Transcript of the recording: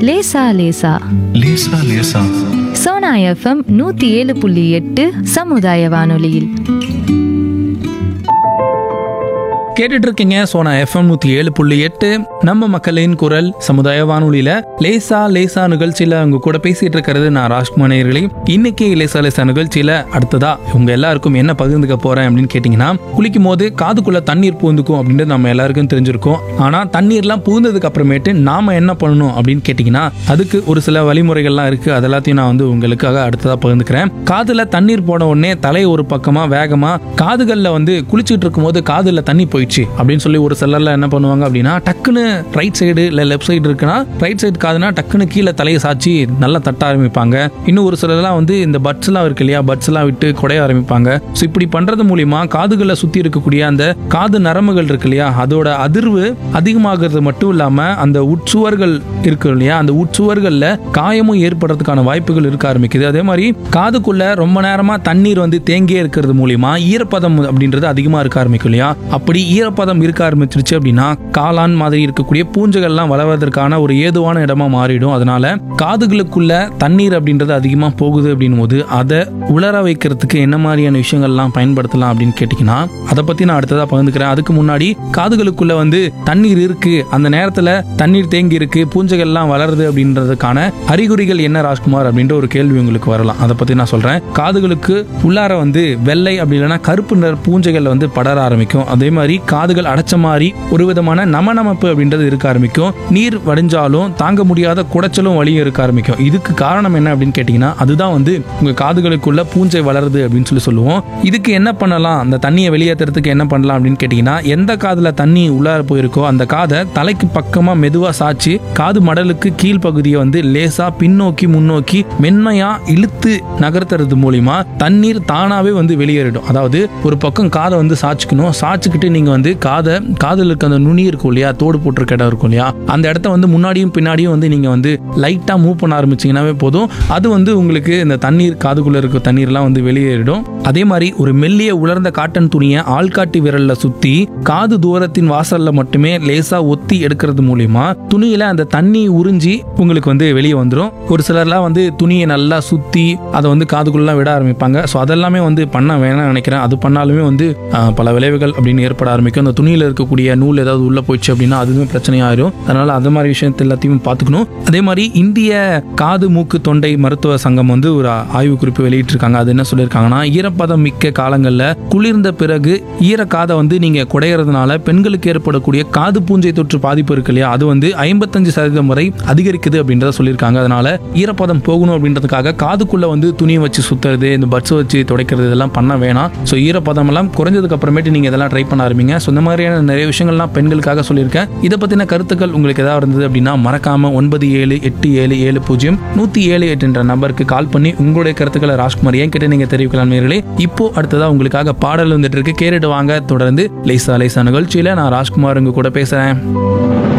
லேசா லேசா லேசா லேசா சோனா எஃப்எம் நூத்தி ஏழு புள்ளி எட்டு சமுதாய வானொலியில் கேட்டுட்டு இருக்கீங்க சோனா எஃப்எம் நூத்தி ஏழு புள்ளி எட்டு நம்ம மக்களின் குரல் சமுதாய வானொலியில லேசா லேசா நிகழ்ச்சியில உங்க கூட பேசிட்டு இருக்கிறது நான் ராஜ்குமார் நேயர்களே இன்னைக்கு லேசா லேசா நிகழ்ச்சியில அடுத்ததா உங்க எல்லாருக்கும் என்ன பகிர்ந்துக்க போறேன் அப்படின்னு கேட்டீங்கன்னா குளிக்கும் போது காதுக்குள்ள தண்ணீர் பூந்துக்கும் அப்படின்றது நம்ம எல்லாருக்கும் தெரிஞ்சிருக்கும் ஆனா தண்ணீர்லாம் பூந்ததுக்கு அப்புறமேட்டு நாம என்ன பண்ணணும் அப்படின்னு கேட்டீங்கன்னா அதுக்கு ஒரு சில வழிமுறைகள்லாம் இருக்கு அது எல்லாத்தையும் நான் வந்து உங்களுக்காக அடுத்ததா பகிர்ந்துக்கிறேன் காதுல தண்ணீர் போன உடனே தலை ஒரு பக்கமா வேகமா காதுகள்ல வந்து குளிச்சுட்டு இருக்கும்போது காதுல தண்ணி போயிடுச்சு அப்படின்னு சொல்லி ஒரு சிலர்ல என்ன பண்ணுவாங்க அப்படின்னா டக்குன்னு ரைட் சைடு இல்ல லெஃப்ட் சைடு இருக்குன்னா ரைட் சைடு காதுனா டக்குன்னு கீழே தலையை சாச்சி நல்லா தட்ட ஆரம்பிப்பாங்க இன்னும் ஒரு சிலர்லாம் வந்து இந்த பட்ஸ் எல்லாம் இருக்கு இல்லையா பட்ஸ் எல்லாம் விட்டு குடைய ஆரம்பிப்பாங்க ஸோ இப்படி பண்றது மூலியமா காதுகளை சுத்தி இருக்கக்கூடிய அந்த காது நரம்புகள் இருக்கு இல்லையா அதோட அதிர்வு அதிகமாகிறது மட்டும் இல்லாம அந்த உட்சுவர்கள் இருக்கு இல்லையா அந்த உட்சுவர்கள்ல காயமும் ஏற்படுறதுக்கான வாய்ப்புகள் இருக்க ஆரம்பிக்குது அதே மாதிரி காதுக்குள்ள ரொம்ப நேரமா தண்ணீர் வந்து தேங்கியே இருக்கிறது மூலியமா ஈரப்பதம் அப்படின்றது அதிகமா இருக்க ஆரம்பிக்கும் இல்லையா அப்படி ஈரப்பதம் இருக்க ஆரம்பிச்சிருச்சு அப்படின்னா காளான் மாதிரி இருக்கக்கூடிய பூஞ்சைகள்லாம் வளர்வதற்கான ஒரு ஏதுவான இடமா மாறிடும் அதனால காதுகளுக்குள்ள தண்ணீர் அப்படின்றது அதிகமா போகுது அப்படின்னும் போது அதை உலர வைக்கிறதுக்கு என்ன மாதிரியான விஷயங்கள்லாம் பயன்படுத்தலாம் அப்படின்னு கேட்டிங்கன்னா அதை பத்தி நான் அடுத்ததா பகிர்ந்துக்கிறேன் அதுக்கு முன்னாடி காதுகளுக்குள்ள வந்து தண்ணீர் இருக்கு அந்த நேரத்துல தண்ணீர் தேங்கி இருக்கு பூஞ்சைகள்லாம் வளருது அப்படின்றதுக்கான அறிகுறிகள் என்ன ராஜ்குமார் அப்படின்ற ஒரு கேள்வி உங்களுக்கு வரலாம் அதை பத்தி நான் சொல்றேன் காதுகளுக்கு உள்ளார வந்து வெள்ளை அப்படி இல்லைன்னா கருப்பு நிற பூஞ்சைகள் வந்து படர ஆரம்பிக்கும் அதே மாதிரி காதுகள் அடைச்ச மாதிரி ஒரு விதமான நமநமப்பு அப்படின்றது இருக்க ஆரம்பிக்கும் நீர் வடிஞ்சாலும் தாங்க முடியாத குடைச்சலும் வலியும் இருக்க ஆரம்பிக்கும் இதுக்கு காரணம் என்ன அப்படின்னு கேட்டீங்கன்னா அதுதான் வந்து உங்க காதுகளுக்குள்ள பூஞ்சை வளருது அப்படின்னு சொல்லி சொல்லுவோம் இதுக்கு என்ன பண்ணலாம் அந்த தண்ணியை வெளியேற்றுறதுக்கு என்ன பண்ணலாம் அப்படின்னு கேட்டீங்கன்னா எந்த காதுல தண்ணி உள்ளார போயிருக்கோ அந்த காதை தலைக்கு பக்கமா மெதுவா சாச்சு காது மடலுக்கு கீழ் பகுதியை வந்து லேசா பின்னோக்கி முன்னோக்கி மென்மையா இழுத்து நகர்த்துறது மூலியமா தண்ணீர் தானாவே வந்து வெளியேறிடும் அதாவது ஒரு பக்கம் காதை வந்து சாச்சுக்கணும் சாச்சுக்கிட்டு நீங்க வந்து காதை காதுல இருக்க அந்த நுனி இருக்கும் இல்லையா தோடு போட்டிருக்க இடம் இருக்கும் இல்லையா அந்த இடத்த வந்து முன்னாடியும் பின்னாடியும் வந்து நீங்க வந்து லைட்டா மூவ் பண்ண ஆரம்பிச்சீங்கன்னாவே போதும் அது வந்து உங்களுக்கு இந்த தண்ணீர் காதுக்குள்ள இருக்க தண்ணீர்லாம் வந்து வெளியேறிடும் அதே மாதிரி ஒரு மெல்லிய உலர்ந்த காட்டன் துணியை ஆள்காட்டி விரல்ல சுத்தி காது தூரத்தின் வாசல்ல மட்டுமே லேசா ஒத்தி எடுக்கிறது மூலியமா துணியில அந்த தண்ணி உறிஞ்சி உங்களுக்கு வந்து வெளியே வந்துடும் ஒரு சிலர்லாம் வந்து துணியை நல்லா சுத்தி அதை வந்து காதுக்குள்ளலாம் விட ஆரம்பிப்பாங்க ஸோ அதெல்லாமே வந்து பண்ண வேணாம்னு நினைக்கிறேன் அது பண்ணாலுமே வந்து ஆஹ், பல விளைவுகள் அப்படின்னு ஏற்பட ஆரம்பிக்கும் அந்த துணியில இருக்கக்கூடிய நூல் ஏதாவது உள்ள போயிடுச்சு அப்படின்னா அதுவுமே பிரச்சனையாயிரும் அதனால அந்த மாதிரி விஷயத்தை எல்லாத்தையும் பார்த்துக்கணும் அதே மாதிரி இந்திய காது மூக்கு தொண்டை மருத்துவ சங்கம் வந்து ஒரு ஆய்வு குறிப்பு வெளியிட்டிருக்காங்க அது என்ன சொல்லியிருக்காங்கன்னா ஈரப்பதம் மிக்க காலங்களில் குளிர்ந்த பிறகு ஈரக்காதை வந்து நீங்க குடையறதுனால பெண்களுக்கு ஏற்படக்கூடிய காது பூஞ்சை தொற்று பாதிப்பு இருக்கு இல்லையா அது வந்து ஐம்பத்தஞ்சு சதவீதம் வரை அதிகரிக்குது அப்படின்றத சொல்லியிருக்காங்க அதனால ஈரப்பதம் போகணும் அப்படின்றதுக்காக காதுக்குள்ள வந்து துணியை வச்சு சுத்துறது இந்த பட்ஸ் வச்சு துடைக்கிறது இதெல்லாம் பண்ண வேணாம் ஸோ ஈரப்பதம் எல்லாம் குறைஞ்சதுக்கு அப்புறமேட்டு நீங்க இதெல்லாம் ட்ரை பண்ண ஆரம்பிங்க ஸோ இந்த மாதிரியான நிறைய விஷயங்கள்லாம் பெண்களுக்காக சொல்லியிருக்கேன் இதை பத்தின கருத்துக்கள் உங்களுக்கு ஏதாவது இருந்தது அப்படின்னா மறக்காம ஒன்பது ஏழு எட்டு ஏழு ஏழு பூஜ்ஜியம் நூத்தி ஏழு எட்டு என்ற நம்பருக்கு கால் பண்ணி உங்களுடைய கருத்துக்களை ராஜ்குமார் ஏன் கிட்ட நீங்க தெரிவிக்கலாம் நேர்களே இப்போ அடுத்ததா உங்களுக்காக பாடல் வந்துட்டு இருக்கு கேட்டுட்டு வாங்க தொடர்ந்து லேசா லேசா நிகழ்ச்சியில நான் ராஜ்குமார் உங்க கூட பேசுறேன்